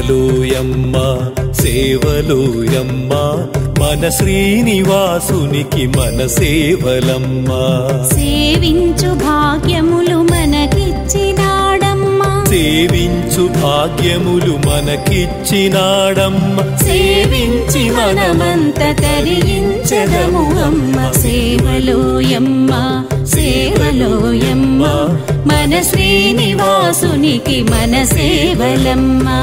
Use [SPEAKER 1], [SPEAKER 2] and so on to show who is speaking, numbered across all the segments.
[SPEAKER 1] సేవలోయమ్మ సేవలోయమ్మ మన శ్రీనివాసునికి మన సేవలమ్మా
[SPEAKER 2] సేవించు భాగ్యములు మనకిచ్చినాడమ్మా
[SPEAKER 1] సేవించు భాగ్యములు మనకిచ్చినాడమ్మ
[SPEAKER 2] సేవించి మనమంత తరించదము అమ్మ సేవలోయమ్మ సేవలోయమ్మ మన శ్రీనివాసునికి మన సేవలమ్మా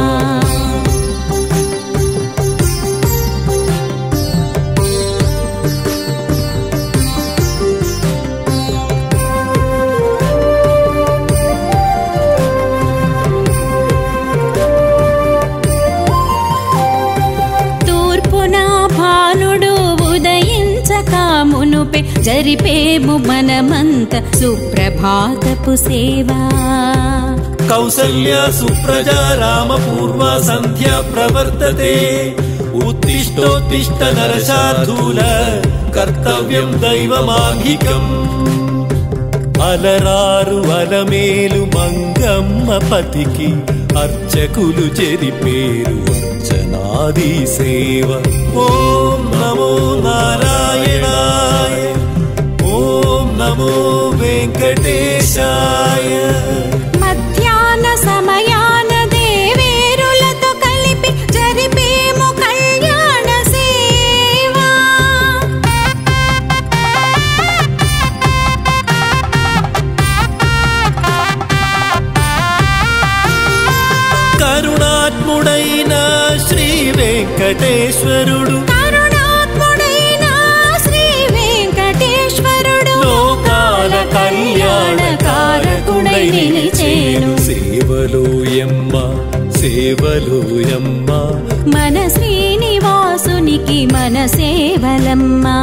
[SPEAKER 2] తూర్పున భానుడు ఉదయించక మునుపే జరిపేము మనమంత సుప్రభాతపు సేవా
[SPEAKER 1] కౌసల్య సుప్రజా రామ పూర్వ సంధ్యా ప్రవర్తతే ఉత్తిష్టోత్తిష్ట నరశార్దూల కర్తవ్యం దైవమాంగికం అలరారు అలమేలు మంగమ్మ పతికి అర్చకులు చెరిపేరు అర్చనాది సేవ ఓం నమో నారాయణాయ ఓం నమో వెంకటేశాయ
[SPEAKER 2] మధ్యాహ్న సమయాన దేవేరులతో కలిపి జరిపేము కళ్యాణ సేవా
[SPEAKER 1] కరుణాత్ముడైన శ్రీ వెంకటేశ్వరుడు
[SPEAKER 2] కరుణాత్ముడైన శ్రీ వెంకటేశ్వరుడు
[SPEAKER 1] లోకాల కళ్యాణ కారకుడై నిలిచేను సేవలోయమ్మ సేవలోయమ్మ
[SPEAKER 2] మన శ్రీనివాసునికి మన సేవలమ్మా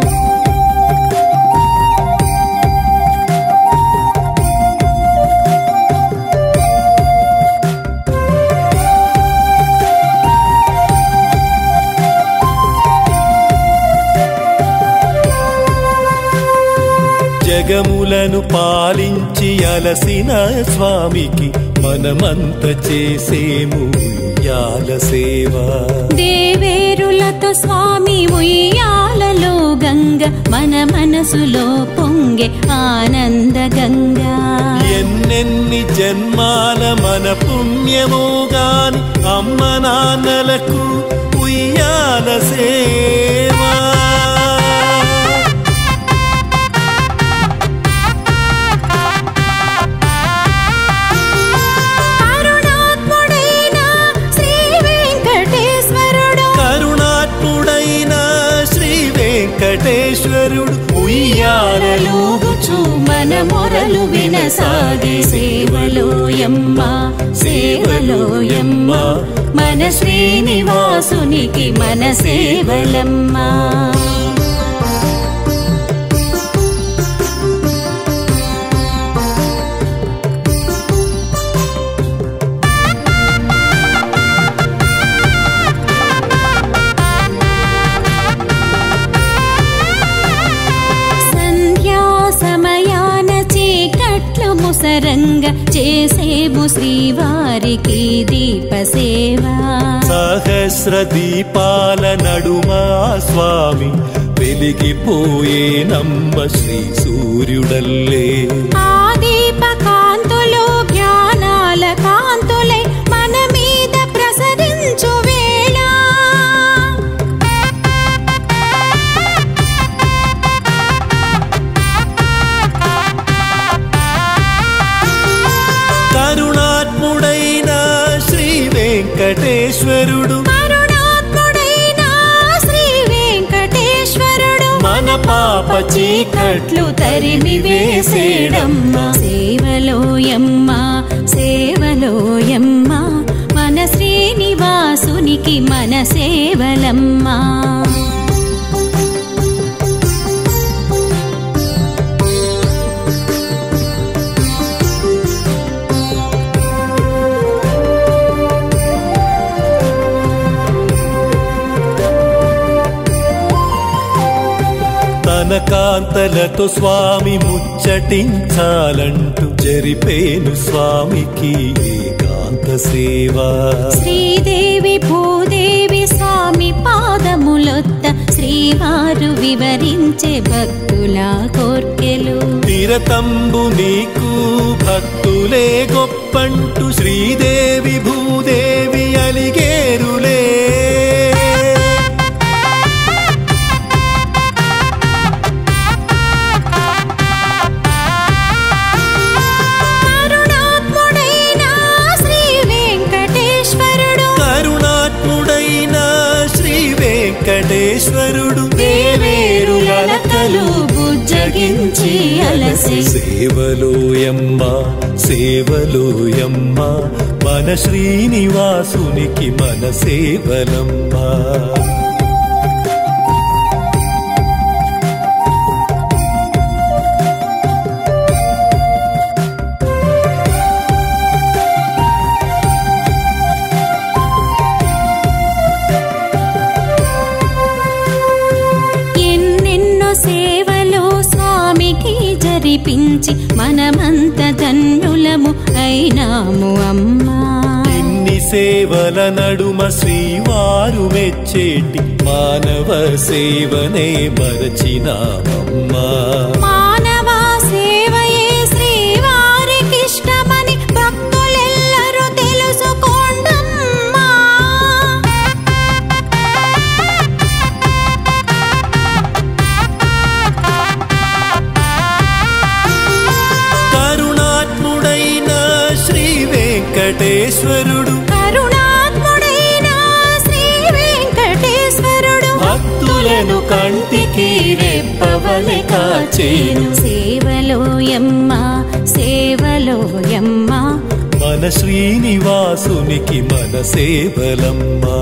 [SPEAKER 1] జగములను పాలించి అలసిన స్వామికి మనమంత చేసేము ఉయ్యాల సేవ
[SPEAKER 2] దేవేరులతో స్వామి ఉయ్యాలలో గంగ మన మనసులో పొంగే ఆనంద గంగా
[SPEAKER 1] ఎన్నెన్ని జన్మాల మన పుణ్యమో గాని అమ్మ నాన్నలకు ఉయ్యాల సేవా
[SPEAKER 2] కరుణాత్ముడైన శ్రీ వెంకటేశ్వరుడు
[SPEAKER 1] కరుణాత్ముడైన శ్రీ వెంకటేశ్వరుడు ఉయ్యాలూగుచు
[SPEAKER 2] మన మొరలు వినసాగే సేవలోయమ్మ సేవలోయమ్మ మన శ్రీనివాసునికి మన సేవలమ్మా సంధ్యా సమయాన చీకట్లు ముసరంగ చేసేము శ్రీవారికి దీప సేవా
[SPEAKER 1] సహస్ర దీపాల నడుమ స్వామి వెలిగిపోయే నమ్మ శ్రీ సూర్యుడల్లే
[SPEAKER 2] ఆ దీప కాంతులు జ్ఞానాల కాంతులై మన మీద ప్రసరించు వేళ
[SPEAKER 1] కరుణాత్ముడైన శ్రీ వెంకటేశ్వరుడు
[SPEAKER 2] కరుణాత్ముడైన శ్రీ వెంకటేశ్వరుడు
[SPEAKER 1] మన పాప చీకట్లు
[SPEAKER 2] కట్లు తరిమి వేసేడమ్మ సేవలోయమ్మ సేవలోయమ్మ మన శ్రీనివాసునికి మన సేవలమ్మా
[SPEAKER 1] తన కాంతలతో స్వామి ముచ్చటించాలంటూ జరిపేను స్వామికి ఏకాంత ఏకాంత సేవ
[SPEAKER 2] శ్రీదేవి భూదేవి స్వామి పాదములొత్త శ్రీవారు వివరించే భక్తుల కోర్కెలు
[SPEAKER 1] నిరతంబు నీకు భక్తులే గొప్పంటూ శ్రీదేవి భూదేవి అలిగేరులే
[SPEAKER 2] కరుణాత్ముడైన శ్రీ వెంకటేశ్వరుడు
[SPEAKER 1] కరుణాత్ముడైన శ్రీ వెంకటేశ్వరుడు దేవేరు
[SPEAKER 2] లలకలు బుజ్జగించి అలసి
[SPEAKER 1] సేవలోయమ్మ సేవలోయమ్మ మన శ్రీనివాసునికి మన సేవలమ్మ
[SPEAKER 2] ఎన్నెన్నో సేవలు స్వామికి జరిపించి మనమంత ధన్యులము అయినాము అమ్మా
[SPEAKER 1] ఇన్ని సేవల నడుమ శ్రీవారు మెచ్చేటి మానవ సేవనే మరచినామమ్మా
[SPEAKER 2] మానవ సేవయే శ్రీవారికిష్టమని భక్తులెల్లరూ తెలుసుకోండమ్మా
[SPEAKER 1] కరుణాత్ముడైన శ్రీ వెంకటేశ్వరుడు
[SPEAKER 2] కరుణాత్ముడైన శ్రీ వెంకటేశ్వరుడు
[SPEAKER 1] భక్తులను కంటికి రెప్పవలె కాచేను
[SPEAKER 2] సేవలోయమ్మ సేవలోయమ్మ
[SPEAKER 1] మన శ్రీనివాసునికి మన సేవలమ్మా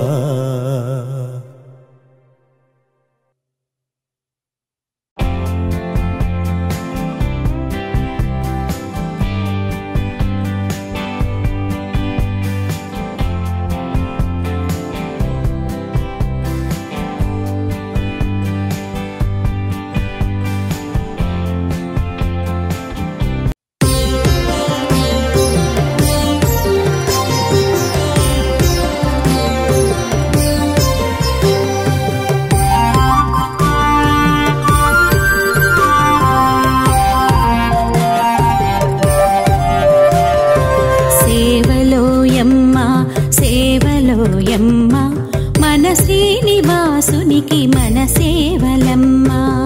[SPEAKER 2] సేవలోయమ్మ సేవలోయమ్మ మన శ్రీనివాసునికి మన సేవలమ్మ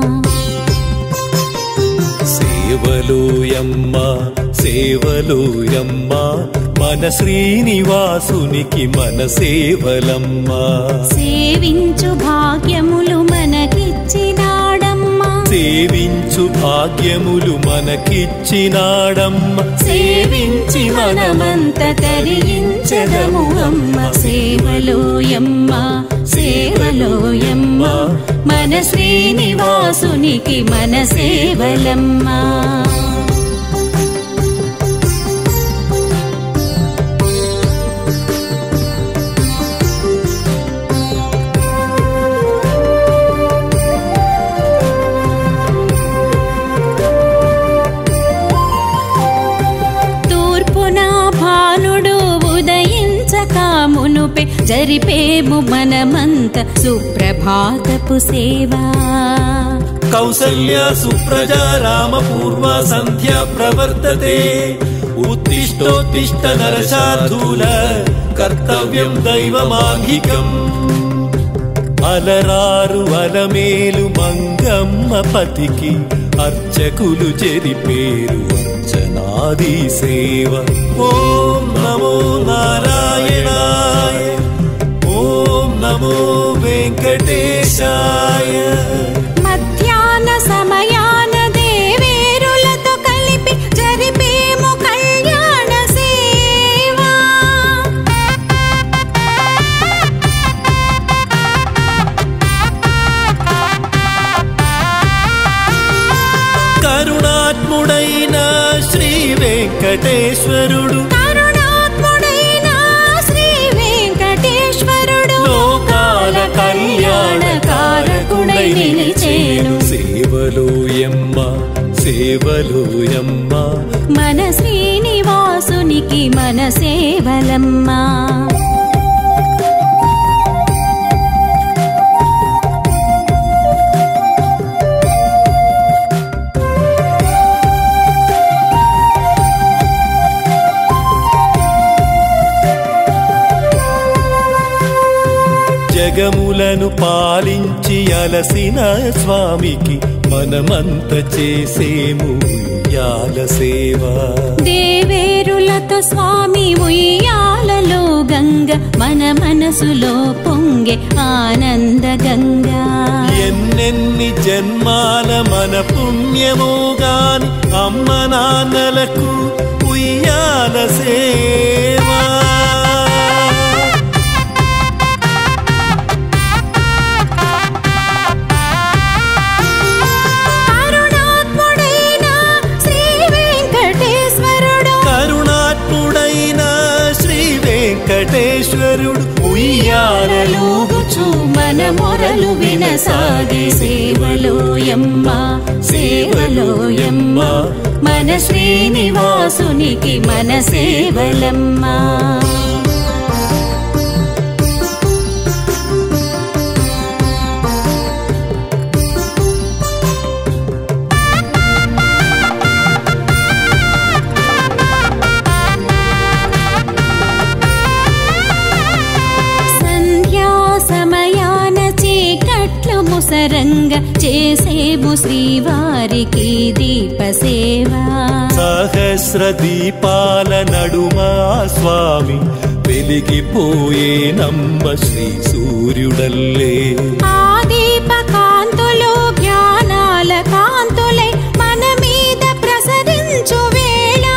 [SPEAKER 1] సేవలోయమ్మ సేవలోయమ్మ మన శ్రీనివాసునికి మన సేవలమ్మా
[SPEAKER 2] సేవించు భాగ్యములు మనకిచ్చినాడమ్మా
[SPEAKER 1] సేవించు భాగ్యములు మనకిచ్చినాడమ్మ
[SPEAKER 2] సేవించి మనమంత తరించదము అమ్మ సేవలోయమ్మ సేవలోయమ్మ మన శ్రీనివాసునికి మన సేవలమ్మా తూర్పున భానుడు ఉదయించక మునుపే జరిపేము మనమంత సుప్రభాతపు సేవా
[SPEAKER 1] కౌసల్య సుప్రజా రామ పూర్వ సంధ్యా ప్రవర్తతే ఉత్తిష్టోత్తిష్ట నరశార్దూల కర్తవ్యం దైవమాంగికం అలరారు అలమేలు మంగమ్మ పతికి అర్చకులు చెరిపేరు అర్చనాది సేవ ఓం నమో నారాయణాయ ఓం నమో వెంకటేశాయ
[SPEAKER 2] మధ్యాహ్న సమయాన దేవేరులతో కలిపి జరిపేము కళ్యాణ సేవా
[SPEAKER 1] కరుణాత్ముడైన శ్రీ వెంకటేశ్వరుడు
[SPEAKER 2] కరుణాత్ముడైన శ్రీ వెంకటేశ్వరుడు
[SPEAKER 1] లోకాల కళ్యాణ కారకుడై నిలిచేను సేవలోయమ్మ సేవలోయమ్మ
[SPEAKER 2] మన శ్రీనివాసునికి శ్రీనివాసునికి మన సేవలమ్మా
[SPEAKER 1] జగములను పాలించి అలసిన స్వామికి మనమంత చేసేము ఉయ్యాల సేవ
[SPEAKER 2] దేవేరులతో స్వామి ఉయ్యాలలో గంగ మన మనసులో పొంగే ఆనంద గంగా
[SPEAKER 1] ఎన్నెన్ని జన్మాల మన పుణ్యమో గాని అమ్మ నాన్నలకు ఉయ్యాల సేవా
[SPEAKER 2] కరుణాత్ముడైన శ్రీ వెంకటేశ్వరుడు
[SPEAKER 1] కరుణాత్ముడైన శ్రీ వెంకటేశ్వరుడు ఉయ్యాలూగుచు
[SPEAKER 2] మన మొరలు వినసాగే సేవలోయమ్మ సేవలోయమ్మ మన శ్రీనివాసునికి మన సేవలమ్మా సంధ్యా సమయాన చీకట్లు ముసరంగ చేసేము శ్రీవారికి దీప సేవ
[SPEAKER 1] సహస్ర దీపాల నడుమా స్వామి వెలిగిపోయే నమ్మ శ్రీ సూర్యుడల్లే
[SPEAKER 2] ఆ దీప కాంతులు జ్ఞానాల కాంతులై మన మీద ప్రసరించు వేళ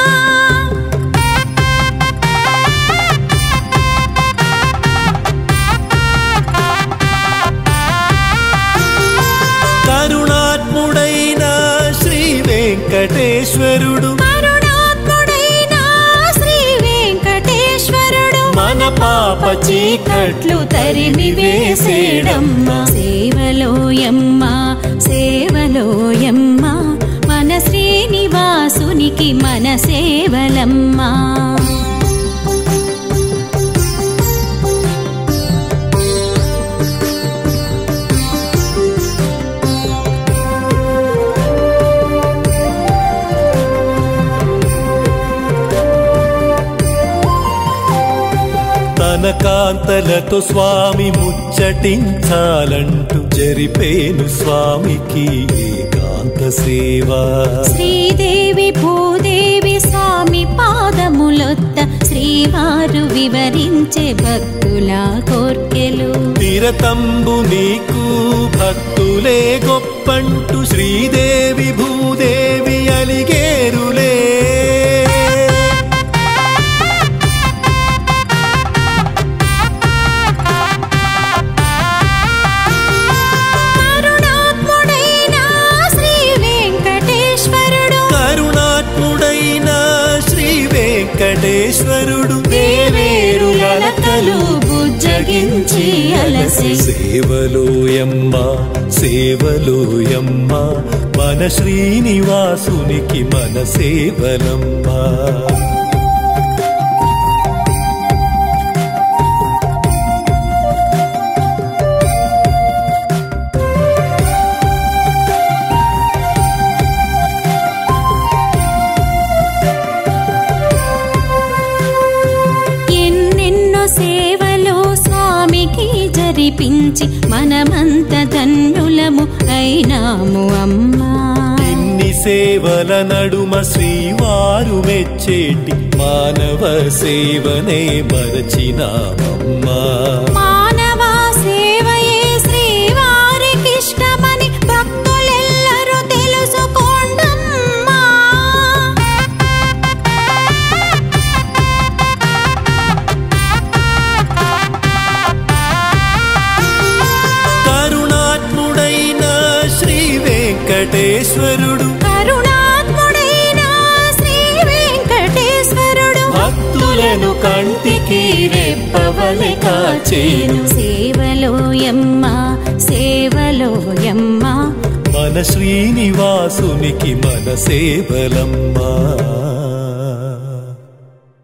[SPEAKER 1] కరుణాత్ముడైన శ్రీ వెంకటేశ్వరుడు
[SPEAKER 2] కరుణాత్ముడైన శ్రీ వెంకటేశ్వరుడు
[SPEAKER 1] మన పాప చీకట్లు
[SPEAKER 2] తరిమి వేసేడమ్మ సేవలోయమ్మ సేవలోయమ్మ మన శ్రీనివాసునికి మన సేవలమ్మా
[SPEAKER 1] తన కాంతలతో స్వామి ముచ్చటించాలంటూ జరిపేను స్వామికి ఏకాంత సేవ
[SPEAKER 2] శ్రీదేవి భూదేవి స్వామి పాదములొత్త శ్రీవారు వివరించే భక్తుల కోర్కెలు
[SPEAKER 1] తిరతంబు నీకు భక్తులే గొప్పంటూ శ్రీదేవి భూదేవి అలిగేరులే
[SPEAKER 2] కరుణాత్ముడైన శ్రీ వెంకటేశ్వరుడు
[SPEAKER 1] కరుణాత్ముడైన శ్రీ వెంకటేశ్వరుడు దేవేరు
[SPEAKER 2] లలకలు బుజ్జగించి అలసి
[SPEAKER 1] సేవలోయమ్మ సేవలోయమ్మ మన శ్రీనివాసునికి మన సేవలమ్మా
[SPEAKER 2] ఎన్నెన్నో సేవలు స్వామికి జరిపించి మనమంత ధన్యులము అయినాము అమ్మా
[SPEAKER 1] ఇన్ని సేవల నడుమ శ్రీవారు మెచ్చేటి మానవ సేవనే మరచినామమ్మా
[SPEAKER 2] మానవ సేవయే శ్రీవారికిష్టమని భక్తులెల్లరూ తెలుసుకోండమ్మా
[SPEAKER 1] కరుణాత్ముడైన శ్రీ వెంకటేశ్వరుడు
[SPEAKER 2] కరుణాత్ముడైన శ్రీ వెంకటేశ్వరుడు
[SPEAKER 1] భక్తులను కంటికి రెప్పవలె కాచేను
[SPEAKER 2] సేవలోయమ్మ సేవలోయమ్మ
[SPEAKER 1] మన శ్రీనివాసునికి మన సేవలమ్మా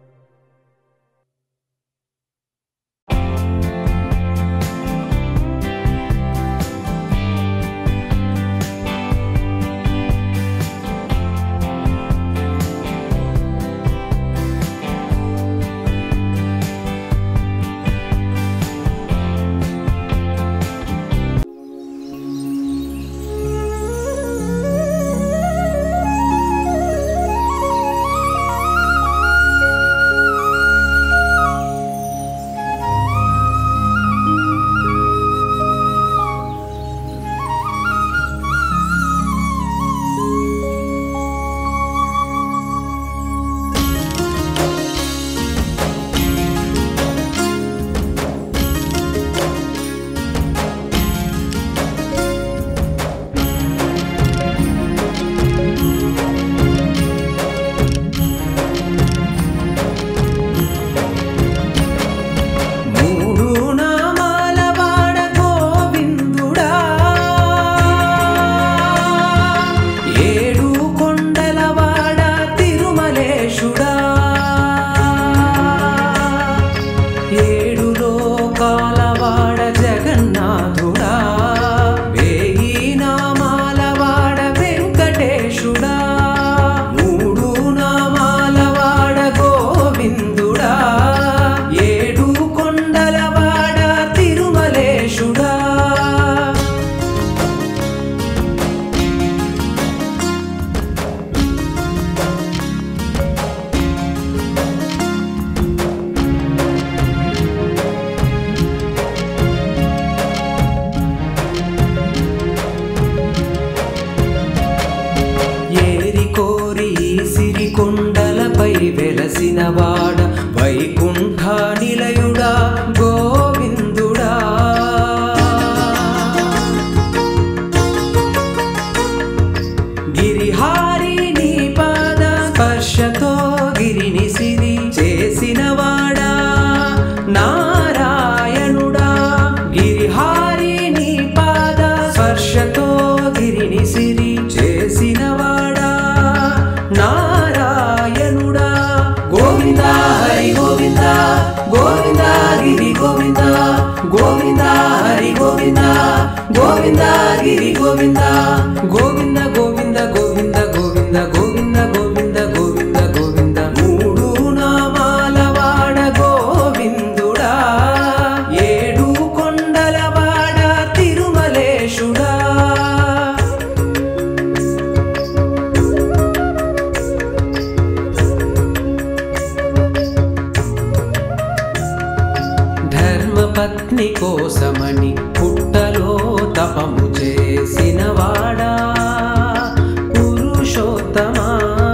[SPEAKER 3] వైకుంఠ నిలయుడా గోవిందుడా గిరిహారి నీ పాద స్పర్శతో గిరిని సిరి చేసినవాడా నారాయణుడా గిరిహారి నీ పాద స్పర్శతో గిరిని సిరి చేసినవాడా నారాయణుడా గోవింద హరి గోవింద గోవింద గిరి గోవింద గోవింద హరి గోవింద గోవింద గిరి గోవింద గోవింద గోవింద గోవింద గోవింద గోవింద గోవింద గోవింద గోవింద మూడు నామాల వాడ గోవిందుడా ఏడు కొండల వాడ తిరుమలేశుడా ధర్మపత్ని కోసమని పుట్టలో తపము చేసినవాడా పురుషోత్తమా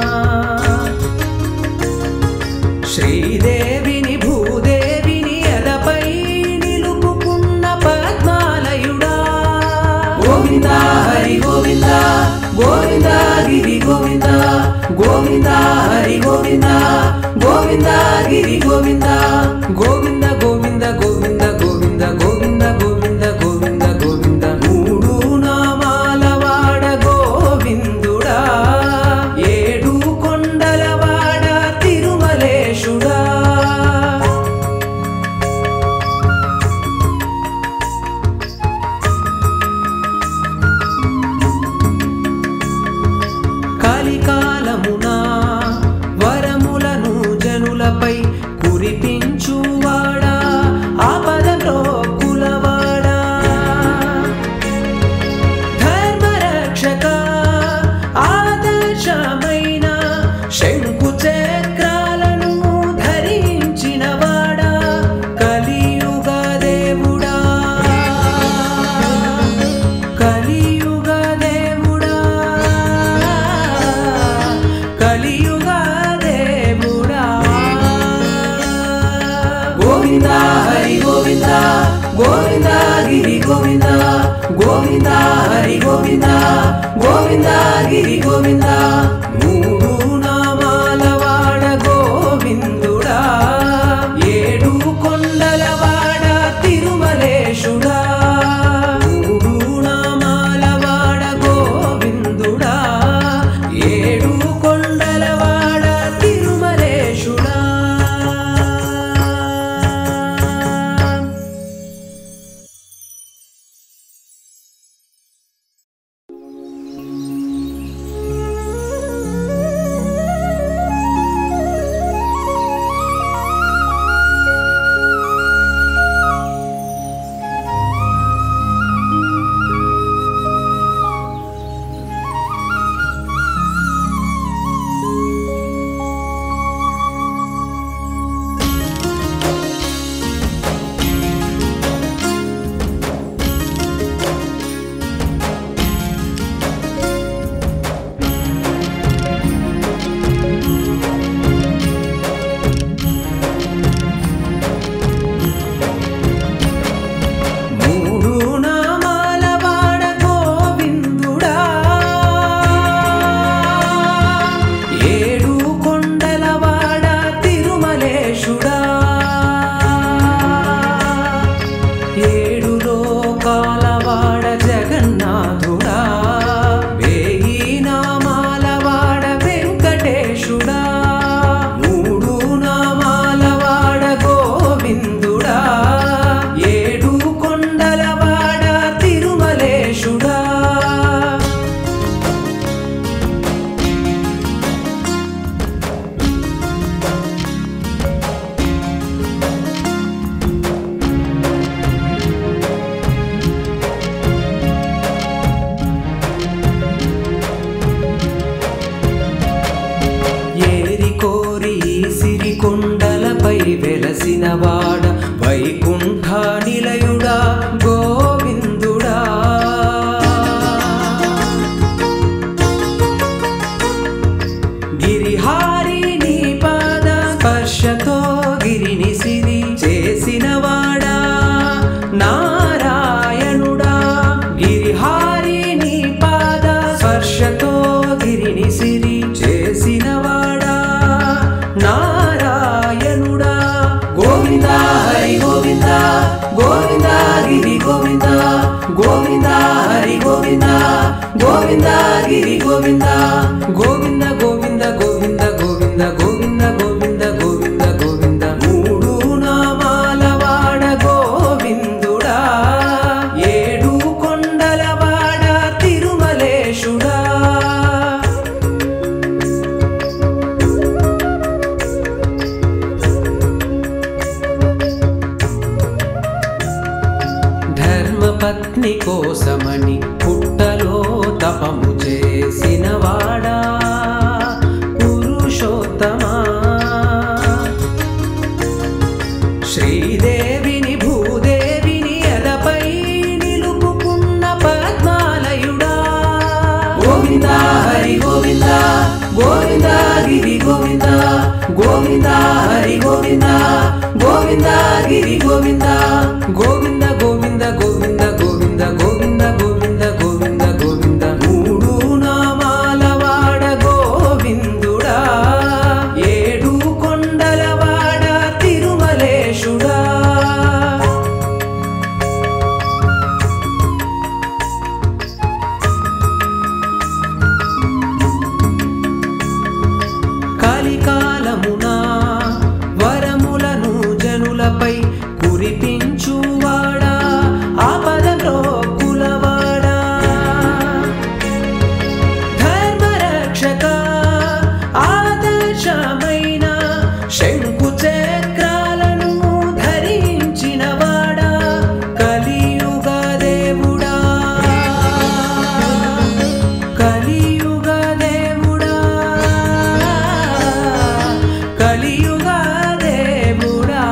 [SPEAKER 3] శ్రీదేవిని భూదేవిని ఎలపై నిలుపుకున్న పద్మాలయుడా గోవింద హరి గోవింద గోవింద గిరి గోవింద గోవింద హరి గోవింద గోవింద గిరి గోవింద గోవింద గోవింద గోవింద గోవింద గోవింద గోవింద గోవింద గోవింద మూడు నామాల వాడ గోవిందుడా ఏడు కొండల వాడ తిరుమలేశుడా కలికాలమున వరములను జనులపై కురిపించువాడా ఆపదలో కులవాడా ధర్మరక్షక ఆదర్శమైన శంకు చక్రాలను ధరించినవాడా కలియుగ దేవుడా కలియుగ దేవుడా కలియుగ దేవుడా గోవింద హరి గోవింద గోవింద గిరి గోవింద గోవింద హరి గోవింద గోవింద గిరి గోవింద మూడు నామాల వాడ గోవిందుడా ఏడు కొండల వాడ తిరుమలేశుడా మూడు నామాల వాడ గోవిందుడా ఏడు కొండల వాడ తిరుమలేశుడా మూడు నామాల వాడ గోవిందుడా ఏడు కొండల వాడ తిరుమలేశుడా ఏడు లోకాల వాడ జగన్నాథుడా వేయి నామాల వాడ వెంకటేశుడా మూడు నామాల వాడ గోవిందుడా ఏడు కొండల వాడ తిరుమలేశుడా ఏరి కోరి సిరి కొండలపై వెలసిన వాడ వైకుంఠ నిలయుడా గోవిందుడా గిరిహారి నీ పాద స్పర్శతో గిరి గోవింద గిరి గోవింద గోవింద గోవింద గోవింద గోవింద గోవింద గోవింద గోవింద గోవింద మూడు నామాల వాడ గోవిందుడా ఏడు కొండల వాడ తిరుమలేశుడా ధర్మపత్ని కోసమని పుట్టలో తపము చేసిన వాడా పురుషోత్తమా శ్రీదేవిని భూదేవిని ఎలపై నిలుపుకున్న పద్మాలయుడా గోవింద హరి గోవింద గోవింద గిరి గోవింద గోవింద హరి గోవింద గోవింద గిరి గోవింద గోవింద గోవింద గోవింద గోవింద గోవింద గోవింద గోవింద గోవింద మూడు నామాల వాడ గోవిందుడా ఏడు కొండల వాడ తిరుమలేశుడా కలికాలమున వరములను జనులపై కురిపించువాడా ఆపదలో కులవాడా ధర్మరక్షక ఆదర్శమైన శంకు చక్రాలను ధరించిన వాడా కలియుగ దేవుడా కలియుగ దేవుడా కలియుగ దేవుడా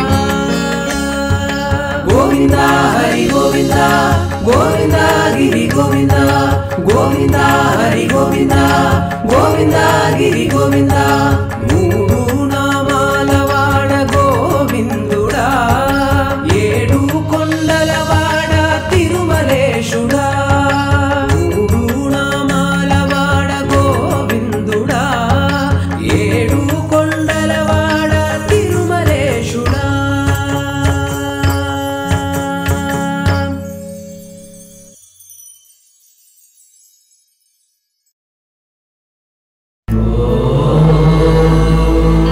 [SPEAKER 3] గోవింద హరి గోవింద గోవింద గిరి గోవింద గోవింద హరి గోవింద గోవింద గిరి గోవింద మూడు నామాల వాడ గోవిందుడా ఏడు కొండల వాడ తిరుమలేశుడా మూడు నామాల వాడ గోవిందుడా ఏడు కొండల వాడ తిరుమలేశుడా
[SPEAKER 1] ఓ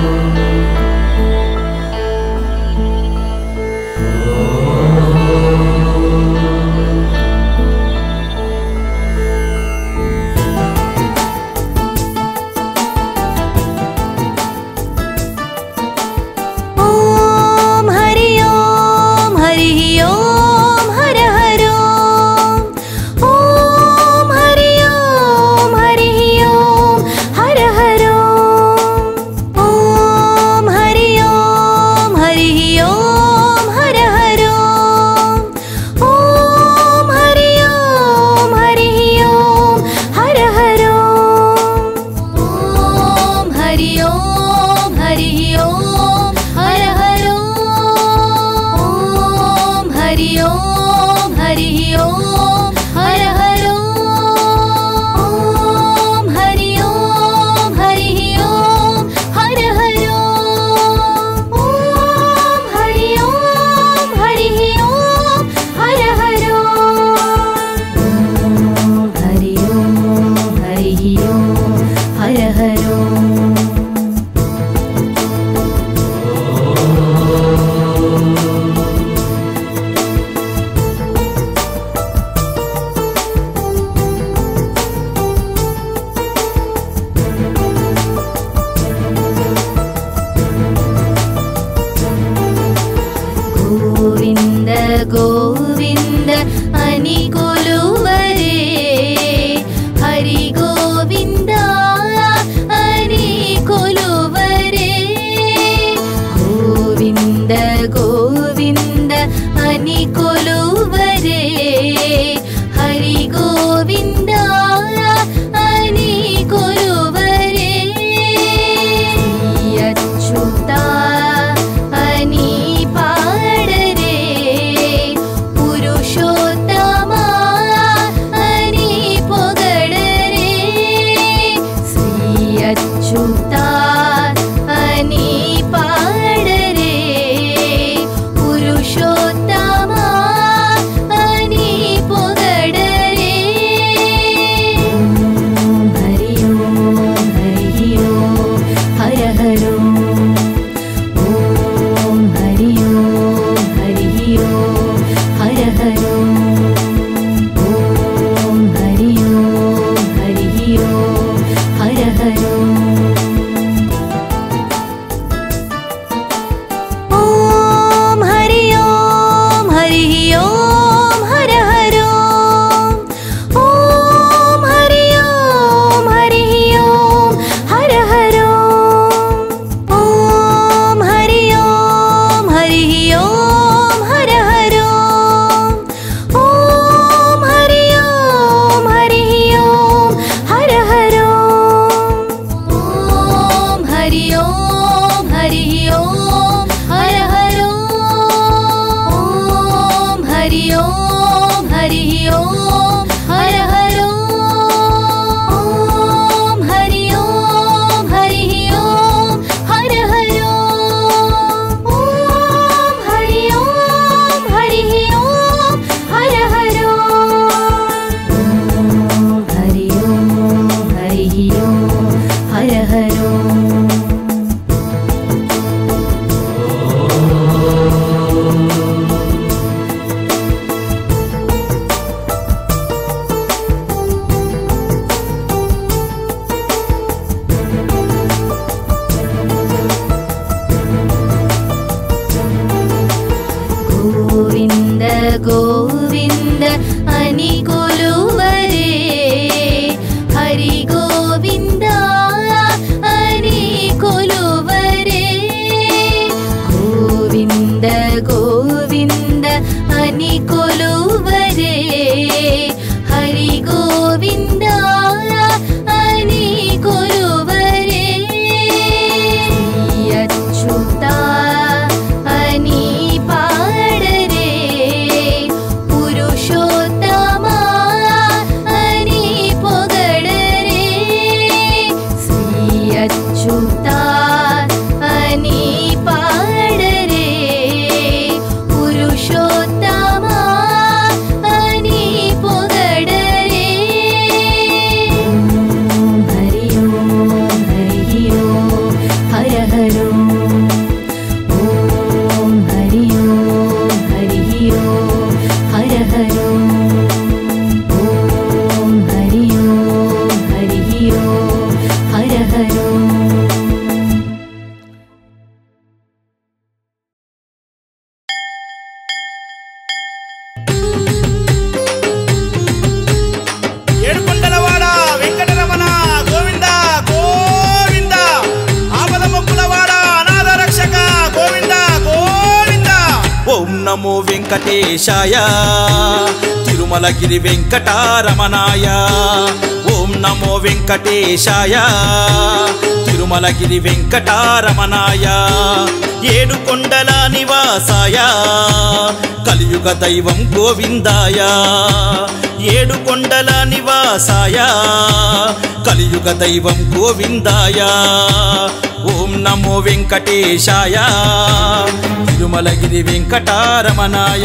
[SPEAKER 4] నమో వెంకటేశాయ తిరుమలగిరి వెంకటారమణాయ ఓం నమో వెంకటేశాయ తిరుమలగిరి వెంకటారమణాయ ఏడు కొండల నివాసాయ కలియుగ దైవం గోవిందాయ ఏడు కొండల నివాసాయ కలియుగ దైవం గోవిందాయ ఓం నమో వెంకటేశాయ తిరుమలగిరి వెంకటారమణాయ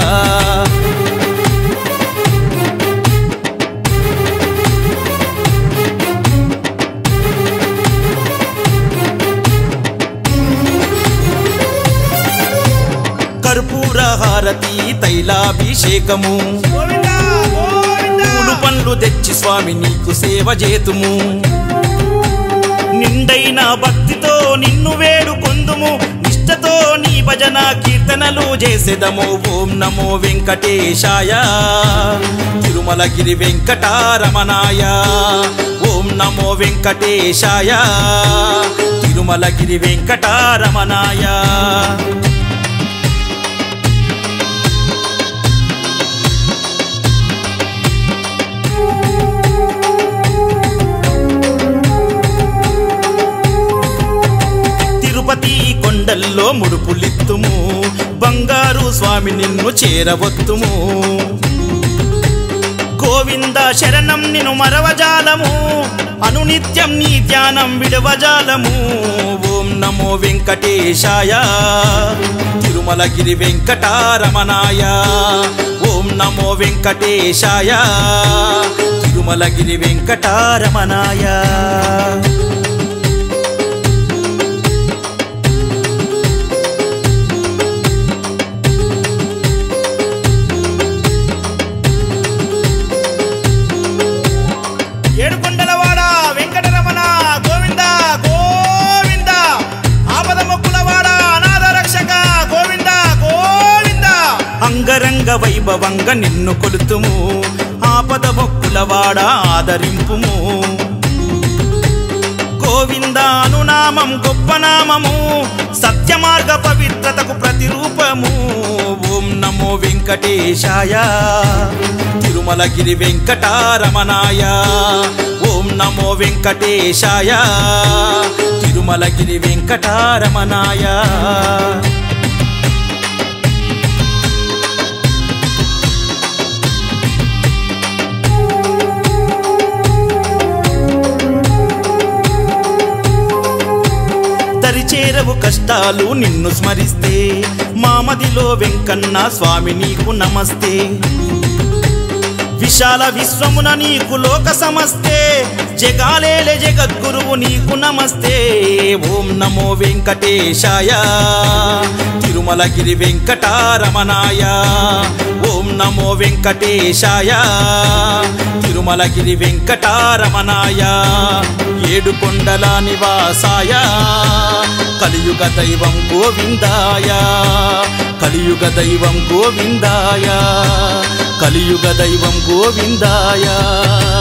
[SPEAKER 4] కర్పూర హారతి తైలాభిషేకము పూలు పండ్లు తెచ్చి స్వామి నీకు సేవ చేతుము నిండైన భక్తితో నిన్ను వేడుకొందుము నిష్టతో నీ భజన కీర్తనలు చేసేదము ఓం నమో వెంకటేశాయ తిరుమలగిరి వెంకటారమణాయ ఓం నమో వెంకటేశాయ తిరుమలగిరి వెంకటారమణాయ తిరుపతి కొండల్లో ముడుపులిత్తుము బంగారు స్వామి నిన్ను చేరవొత్తుము గోవింద శరణం నిన్ను మరవజాలము అనునిత్యం నీ ధ్యానం విడవజాలము ఓం నమో వెంకటేశాయ తిరుమలగిరి వెంకటారమణాయ ఓం నమో వెంకటేశాయ తిరుమలగిరి వెంకటారమణాయ ఏడుకొండలవాడ వెంకటరమణ గోవింద గోవింద ఆపద మొక్కులవాడ అనాథ రక్షక గోవింద గోవింద అంగరంగ వైభవంగా నిన్ను కొలుతుము ఆపద మొక్కులవాడ ఆదరింపుము గోవింద అనునామం గొప్ప నామము సత్య మార్గ పవిత్రతకు ప్రతిరూపము ఓం నమో వెంకటేశాయ తిరుమలగిరి వెంకటారమణాయ ఓం నమో వెంకటేశాయ తిరుమలగిరి వెంకటారమణాయ దరిచేరవు కష్టాలు నిన్ను స్మరిస్తే మామదిలో వెంకన్న స్వామి నీకు నమస్తే విశాల విశ్వమున నీకు లోక సమస్తే జగాలేలే జగద్గురువు నీకు నమస్తే ఓం నమో వెంకటేశాయ తిరుమలగిరి వెంకటారమణాయ ఓం నమో వెంకటేశాయ తిరుమలగిరి వెంకటారమణాయ ఏడు కొండల నివాసాయ కలియుగ దైవం గోవిందాయ కలియుగ దైవం గోవిందాయ కలియుగ దైవం గోవిందాయ